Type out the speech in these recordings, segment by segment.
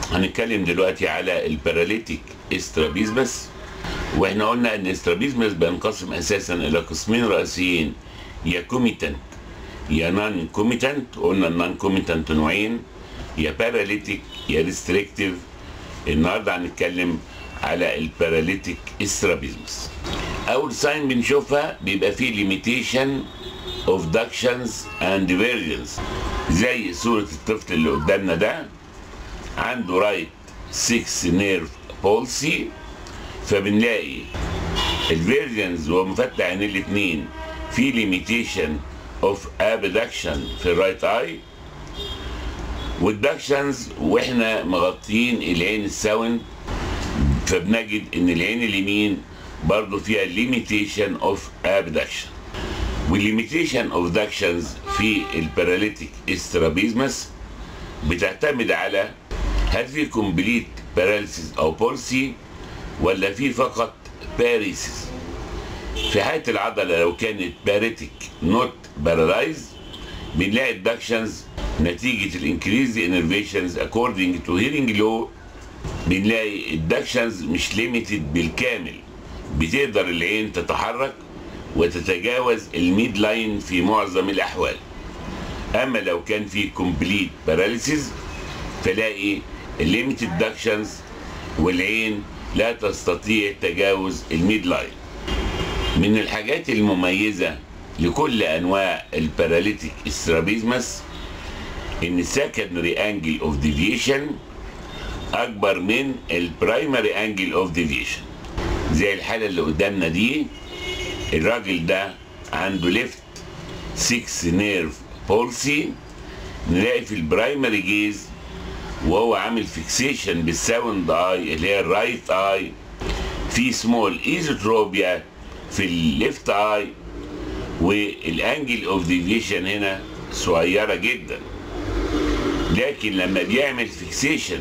هنتكلم دلوقتي على الباراليتيك استرابيزمس واحنا قلنا ان استرابيزمس بينقسم اساسا الى قسمين رئيسيين يا كوميتنت يا نون كوميتنت قلنا النون كوميتنت نوعين يا باراليتيك يا ريستريكتيف النهارده هنتكلم على الباراليتيك استرابيزمس اول ساين بنشوفها بيبقى فيه ليميتيشن اوف داكشنز اند ديفيرجنز زي صورة الطفل اللي قدامنا ده عنده رايت 6 نيرف بولسي فبنلاقي الفيرجنز وهو مفتح عينيه الاثنين في ليميتيشن اوف ابدكشن في الرايت اي والدكشنز واحنا مغطيين العين الساوند فبنجد ان العين اليمين برضو فيها ليميتيشن اوف ابدكشن والليميتيشن اوف داكشنز في الباراليتيك استرابيزمس بتعتمد على هل في كومبليت باراليسيس او بولسي ولا في فقط باريسيس في حالة العضلة لو كانت باريتيك نوت بارالايز بنلاقي الدكشنز نتيجة الانكريز انرفيشنز اكوردنج تو هيرنج لو بنلاقي الدكشنز مش ليميتد بالكامل بتقدر العين تتحرك وتتجاوز الميد لاين في معظم الاحوال اما لو كان في كومبليت باراليسيس فلاقي الليميتد دكشنز والعين لا تستطيع تجاوز الميد لاين من الحاجات المميزة لكل انواع الباراليتيك استرابيزمس ان السكندري انجل اوف ديفيشن اكبر من البرايمري انجل اوف ديفيشن زي الحالة اللي قدامنا دي الراجل ده عنده ليفت 6 نيرف بولسي نلاقي في البرايمري جيز وهو عامل فيكسيشن بالساوند اي اللي هي الرايت اي في سمول ايزوتروبيا في الليفت اي والانجل اوف ديفيشن هنا صغيره جدا لكن لما بيعمل فيكسيشن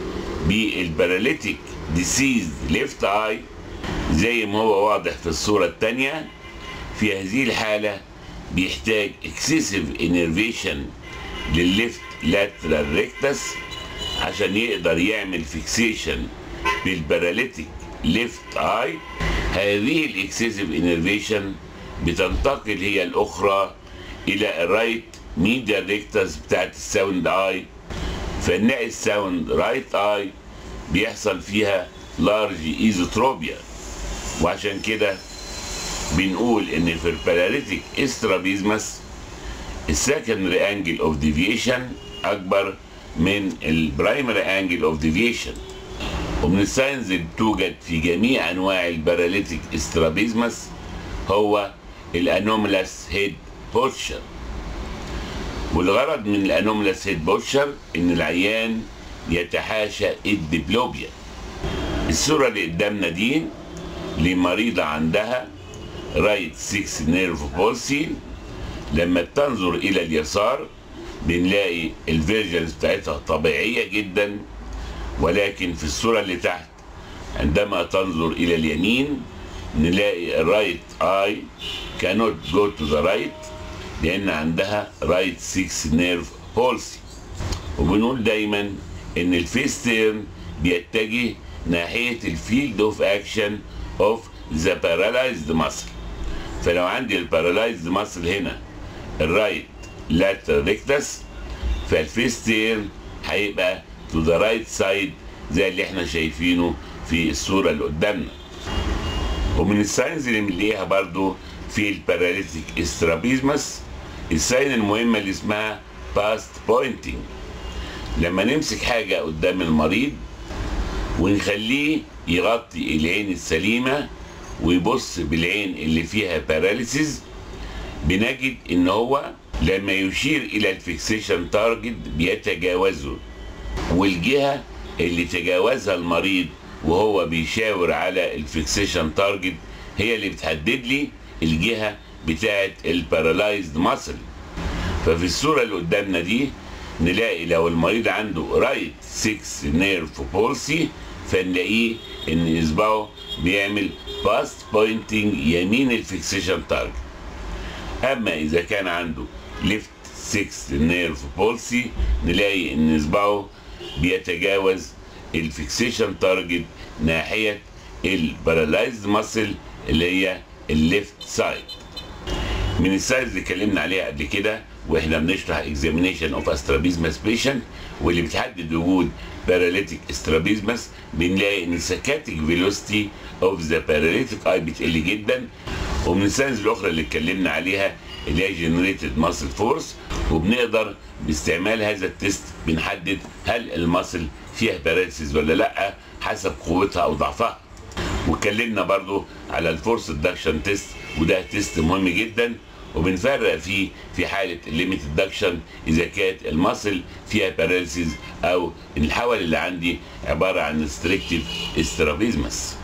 بالباراليتيك ديسيز ليفت اي زي ما هو واضح في الصورة الثانية في هذه الحالة بيحتاج اكسسيف انرفيشن للليفت لاترال ريكتس عشان يقدر يعمل فيكسيشن بالباراليتيك ليفت اي هذه الاكسسيف انرفيشن بتنتقل هي الاخرى الى الرايت ميديا ريكتس بتاعت الساوند اي فنلاقي الساوند رايت اي بيحصل فيها لارج ايزوتروبيا وعشان كده بنقول ان في الباراليتيك استرابيزمس السكندري انجل اوف ديفيشن اكبر من البرايمري انجل اوف ديفيشن ومن الساينز اللي توجد في جميع انواع الباراليتيك استرابيزمس هو الانوملاس هيد بوتشر والغرض من الانوملاس هيد بوتشر ان العيان يتحاشى الديبلوبيا الصورة اللي قدامنا دي لمريضة عندها رايت 6 نيرف بولسي لما تنظر إلى اليسار بنلاقي الفيرجنز بتاعتها طبيعية جدا ولكن في الصورة اللي تحت عندما تنظر إلى اليمين نلاقي الرايت اي cannot go to the right لأن عندها رايت 6 نيرف بولسي وبنقول دايما إن الفيس تيرن بيتجه ناحية الفيلد اوف اكشن اوف ذا بارالايزد ماسل فلو عندي البارالايزد ماسل هنا الرايت لاتر ريكتس فالفيستير هيبقى تو ذا رايت سايد زي اللي احنا شايفينه في الصورة اللي قدامنا ومن الساينز اللي بنلاقيها برضو في الباراليتيك استرابيزمس الساين المهمة اللي اسمها باست بوينتنج لما نمسك حاجة قدام المريض ونخليه يغطي العين السليمة ويبص بالعين اللي فيها باراليسيز بنجد ان هو لما يشير الى الفيكسيشن تارجت بيتجاوزه والجهة اللي تجاوزها المريض وهو بيشاور على الفيكسيشن تارجت هي اللي بتحدد لي الجهة بتاعت البارالايزد ماسل ففي الصورة اللي قدامنا دي نلاقي لو المريض عنده رايت 6 نيرف بولسي فنلاقيه ان اصبعه بيعمل باست بوينتنج يمين الفيكسيشن تارجت اما اذا كان عنده ليفت 6 نيرف بولسي نلاقي ان اصبعه بيتجاوز الفيكسيشن تارجت ناحيه البارالايزد ماسل اللي هي الليفت سايد من السايز اللي اتكلمنا عليها قبل كده واحنا بنشرح اكزامينيشن اوف استرابيزماس بيشنت واللي بتحدد وجود باراليتيك استرابيزماس بنلاقي ان السكاتيك فيلوسيتي اوف ذا باراليتيك اي بتقل جدا ومن الساينز الاخرى اللي اتكلمنا عليها اللي هي جنريتد ماسل فورس وبنقدر باستعمال هذا التست بنحدد هل الماسل فيها باراليسيس ولا لا حسب قوتها او ضعفها واتكلمنا برضو على الفورس ادكشن تيست وده تيست مهم جدا وبنفرق فيه في حاله الليميت ادكشن اذا كانت الماسل فيها باراليسيس او الحول اللي عندي عباره عن ريستريكتيف استرابيزمس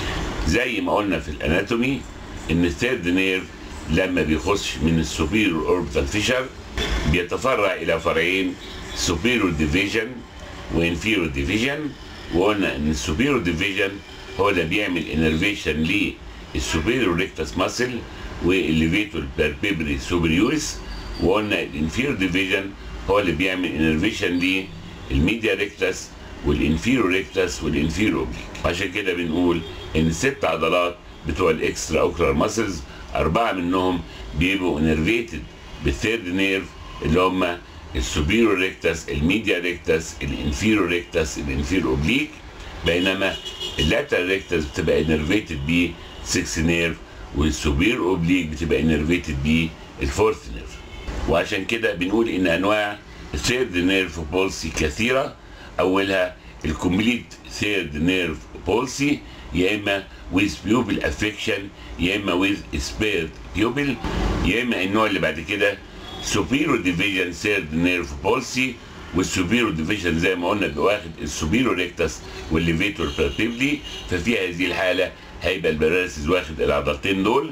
زي ما قلنا في الاناتومي ان الثيرد نيرف لما بيخش من السوبيرور اوربيتال فيشر بيتفرع الى فرعين سوبيرور ديفيجن وانفيرور ديفيجن وقلنا ان السوبيرور ديفيجن هو اللي بيعمل انرفيشن للسوبيرور ريكتس ماسل والليفيتور بيربيبري سوبريوريس وقلنا الانفيرور ديفيجن هو اللي بيعمل انرفيشن للميديا ريكتس والانفيرور ريكتس والانفيرور اوبليك عشان كده بنقول ان الست عضلات بتوع الاكسترا اوكلر ماسلز اربعه منهم بيبقوا انرفيتد بالثيرد نيرف اللي هم السوبيرور ريكتس الميديا ريكتس الانفيرور ريكتس الانفيرور اوبليك بينما اللاترال ريكتس بتبقى انرفيتد ب 6 نيرف والسوبير اوبليك بتبقى انرفيتد ب الفورث نيرف وعشان كده بنقول ان انواع الثيرد نيرف بولسي كثيره اولها الكومبليت ثيرد نيرف بولسي يا اما with pupil affection يا اما with spared pupil يا اما النوع اللي بعد كده superior division third nerve palsy والسوبيرو ديفيجن زي ما قلنا واخد السوبيرو ريكتس والليفيتور بيرتيبلي ففي هذه الحاله هيبقى الباراليسيس واخد العضلتين دول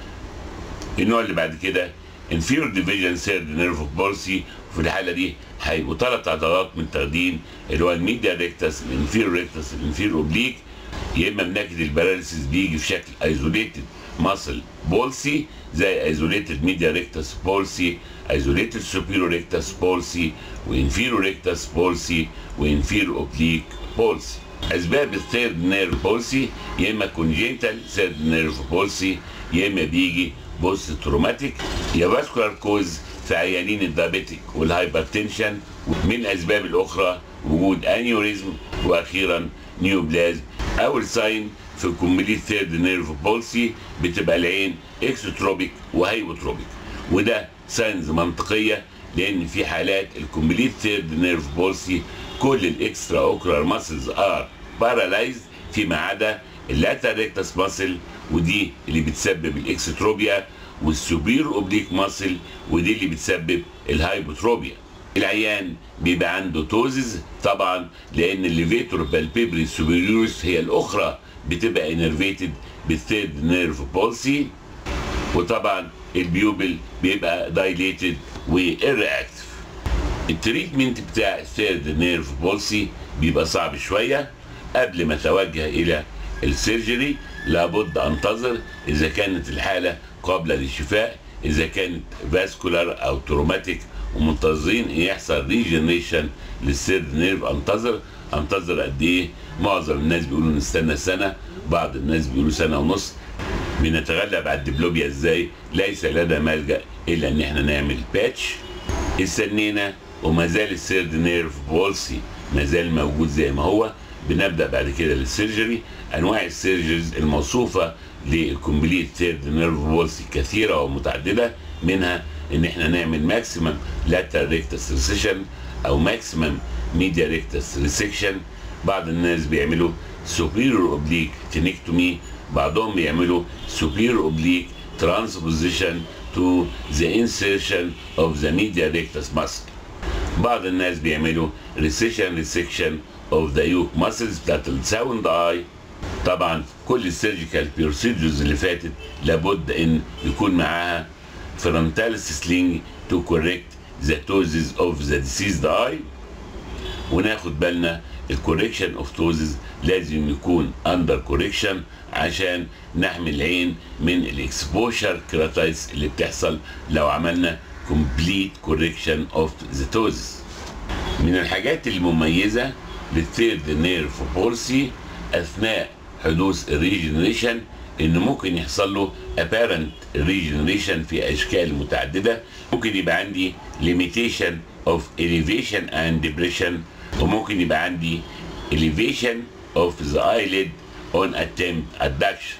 النوع اللي بعد كده انفيرور ديفيجن سيرد نيرف اوف بولسي وفي الحاله دي هيبقوا ثلاث عضلات متاخدين اللي هو الميديا ريكتس الانفيرور ريكتس الانفيرور اوبليك يا اما بنجد الباراليسيس بيجي في شكل ايزوليتد ماسل بولسي زي ايزوليتد ميديا ريكتس بولسي ايزوليتد سوبيرو ريكتس بولسي وانفيرو ريكتس بولسي وانفيرو اوبليك بولسي اسباب الثيرد نيرف بولسي يا اما كونجيتال ثيرد نيرف بولسي يا اما بيجي بوست تروماتيك يا فاسكولار كوز في عيانين الدايابيتيك والهايبرتنشن من الاسباب الاخرى وجود انيوريزم واخيرا نيوبلازم اول ساين في الكومبليت ثيرد نيرف بولسي بتبقى العين اكسوتروبيك وهايبوتروبيك وده ساينز منطقيه لان في حالات الكومبليت ثيرد نيرف بولسي كل الاكسترا اوكولار ماسلز ار بارالايزد فيما عدا اللاتر ريكتس ماسل ودي اللي بتسبب الاكستروبيا والسوبير اوبليك ماسل ودي اللي بتسبب الهايبوتروبيا العيان بيبقى عنده توزز طبعا لان الليفيتور بالبيبري سوبيريورس هي الاخرى بتبقى انرفيتد بالثيرد نيرف بولسي وطبعا البيوبل بيبقى دايليتد وإيرأكتف التريتمنت بتاع الثيرد نيرف بولسي بيبقى صعب شويه قبل ما اتوجه الى السيرجري لابد انتظر اذا كانت الحاله قابله للشفاء اذا كانت فاسكولار او تروماتيك ومنتظرين يحصل ريجنريشن للثيرد نيرف انتظر انتظر قد ايه معظم الناس بيقولوا نستنى سنه بعض الناس بيقولوا سنه ونص بنتغلب على الدبلوبيا ازاي ليس لنا ملجا الا ان احنا نعمل باتش استنينا وما زال الثيرد نيرف بولسي ما زال موجود زي ما هو بنبدا بعد كده للسيرجري انواع السيرجريز الموصوفه للكومبليت ثيرد نيرف بولسي كثيره ومتعدده منها ان احنا نعمل ماكسيمم لاتر ريكتس ريسيشن او ماكسيمم ميديا ريكتس ريسكشن بعض الناس بيعملوا سوبيرور اوبليك تنكتومي بعضهم بيعملوا superior oblique transposition to the insertion of the media rectus muscle. بعض الناس بيعملوا recession resection of the yoke muscles بتاعت الساوند اي طبعا كل السيرجيكال بروسيدجرز اللي فاتت لابد ان يكون معاها فرونتاليس سلينج to correct the ptosis of the diseased eye وناخد بالنا الكوريكشن اوف توزز لازم يكون اندر كوريكشن عشان نحمي العين من الاكسبوشر كراتايتس اللي بتحصل لو عملنا كومبليت كوريكشن اوف ذا توزز من الحاجات المميزة للثيرد نيرف بولسي أثناء حدوث الريجنريشن إن ممكن يحصل له apparent regeneration في أشكال متعددة ممكن يبقى عندي limitation of elevation and depression وممكن يبقى عندي elevation of the eyelid on attempt adduction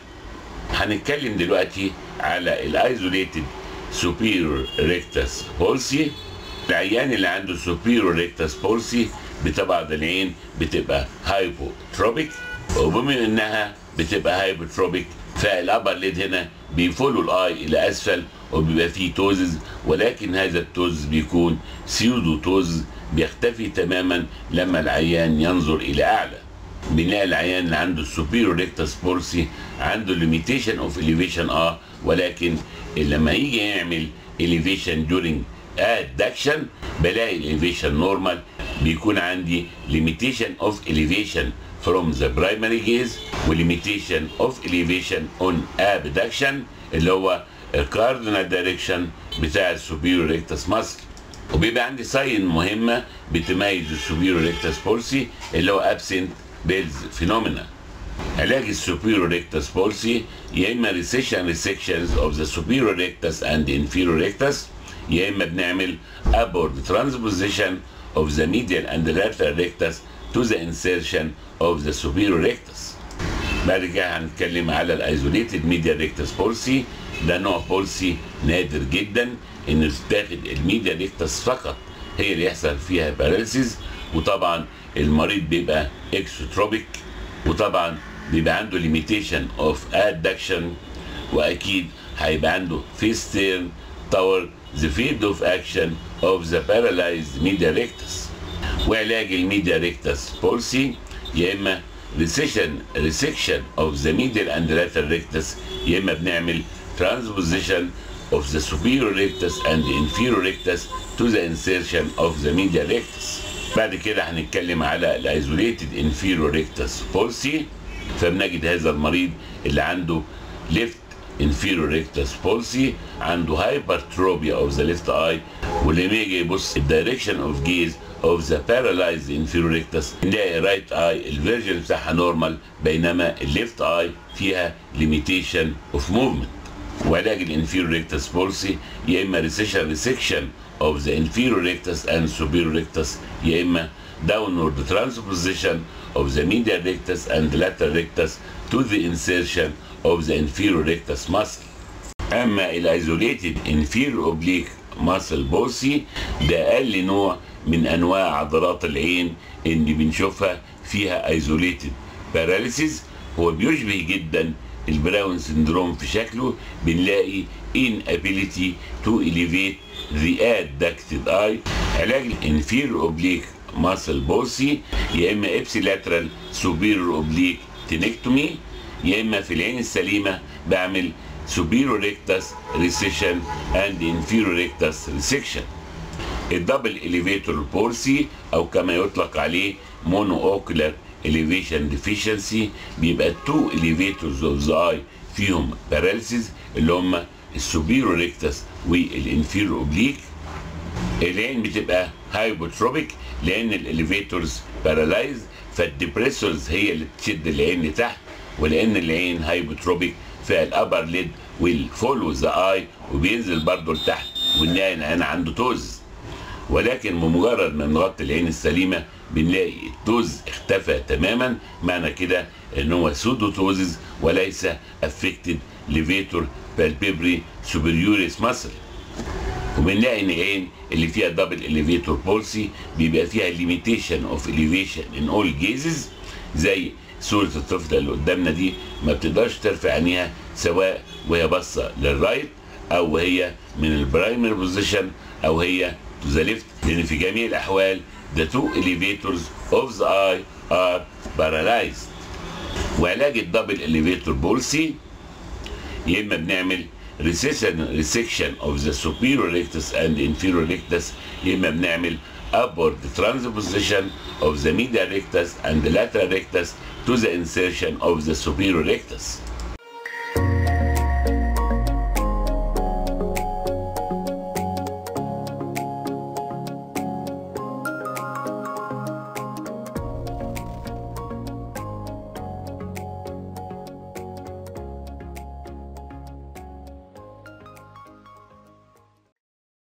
هنتكلم دلوقتي على الايزوليتد superior rectus palsy العيان اللي عنده superior rectus palsy بطبع العين بتبقى هايبوتروبيك وبما انها بتبقى هايبوتروبيك فالابر ليد هنا بيفولوا الاي الى اسفل وبيبقى فيه توزز ولكن هذا التوز بيكون سيودو توز بيختفي تماما لما العيان ينظر الى اعلى بنلاقي العيان اللي عنده السوبيريور ريكتس بولسي عنده ليميتيشن اوف اليفيشن اه ولكن لما يجي يعمل elevation during adduction بلاقي الاليفيشن نورمال بيكون عندي limitation of elevation from the primary gaze و limitation of elevation on abduction اللي هو الكاردينال دايركشن بتاع السوبيريور ريكتس ماسل وبيبقى عندي ساين مهمه بتميز السوبيريور ريكتس بولسي اللي هو ابسنت بيلز فينومينا علاج السوبيريور ريكتس بولسي يا اما ريسيشن ريسكشنز اوف ذا سوبيريور ريكتس اند انفيريور ريكتس يا اما بنعمل upward transposition of the medial and lateral rectus to the insertion of the superior rectus بعد كده هنتكلم على الايزوليتد ميديا ريكتس بولسي ده نوع بولسي نادر جدا ان تاخد الميديا ريكتس فقط هي اللي يحصل فيها باراليسيز وطبعا المريض بيبقى اكسوتروبيك وطبعا بيبقى عنده ليميتيشن اوف ادكشن واكيد هيبقى عنده فيس تيرن تاور ذا فيلد اوف اكشن اوف ذا paralyzed media rectus وعلاج الميديا ريكتس بولسي يا اما ريسيشن ريسكشن اوف ذا medial and lateral rectus يا اما بنعمل transposition of the superior rectus and the inferior rectus to the insertion of the medial rectus بعد كده هنتكلم على الايزوليتد inferior rectus palsy فبنجد هذا المريض اللي عنده left inferior rectus palsy عنده hypertropia of the left eye ولما يجي يبص الدايركشن اوف جيز of the paralyzed inferior rectus نلاقي right eye الفيرجن بتاعها نورمال بينما الليفت اي فيها limitation of movement وعلاج الانفيريور ريكتس بولسي يا اما ريسيشن ريسكشن of the inferior rectus and superior rectus يا اما downward transposition of the medial rectus and lateral rectus to the insertion of the inferior rectus muscle اما الايزوليتد inferior oblique muscle بولسي ده اقل نوع من انواع عضلات العين اللي بنشوفها فيها ايزوليتد باراليسيس هو بيشبه جدا البراون سندروم في شكله بنلاقي inability to elevate the adducted eye علاج الانفيريور اوبليك ماسل بولسي يا اما ابسيلاترال سوبيريور اوبليك تنكتومي يا اما في العين السليمه بعمل superior rectus recession and inferior rectus resection الدبل اليفيتور بولسي او كما يطلق عليه مونو اوكولار elevation deficiency بيبقى تو elevators of the eye فيهم paralysis اللي هم السوبيرو ريكتس والانفيرو اوبليك العين بتبقى هايبوتروبيك لان الاليفيتورز بارالايز فالديبريسورز هي اللي بتشد العين لتحت ولان العين هايبوتروبيك فالابر ليد ويل فولو ذا اي وبينزل برضه لتحت ونلاقي العين عنده توز ولكن بمجرد ما نغطي العين السليمه بنلاقي التوز اختفى تماما معنى كده ان هو سودوتوزز وليس افكتد ليفيتور بالبيبري سوبريوريس ماسل وبنلاقي ان العين اللي فيها دبل اليفيتور بولسي بيبقى فيها ليميتيشن اوف اليفيشن ان اول جيزز زي صورة الطفلة اللي قدامنا دي ما بتقدرش ترفع عينيها سواء وهي باصة للرايت او وهي من البرايمري بوزيشن او هي تو ذا ليفت لان في جميع الاحوال the two elevators of the eye are paralyzed وعلاج الدبل اليفيتور بولسي يا اما بنعمل recession resection of the superior rectus and inferior rectus يا اما بنعمل upward transposition of the medial rectus and the lateral rectus to the insertion of the superior rectus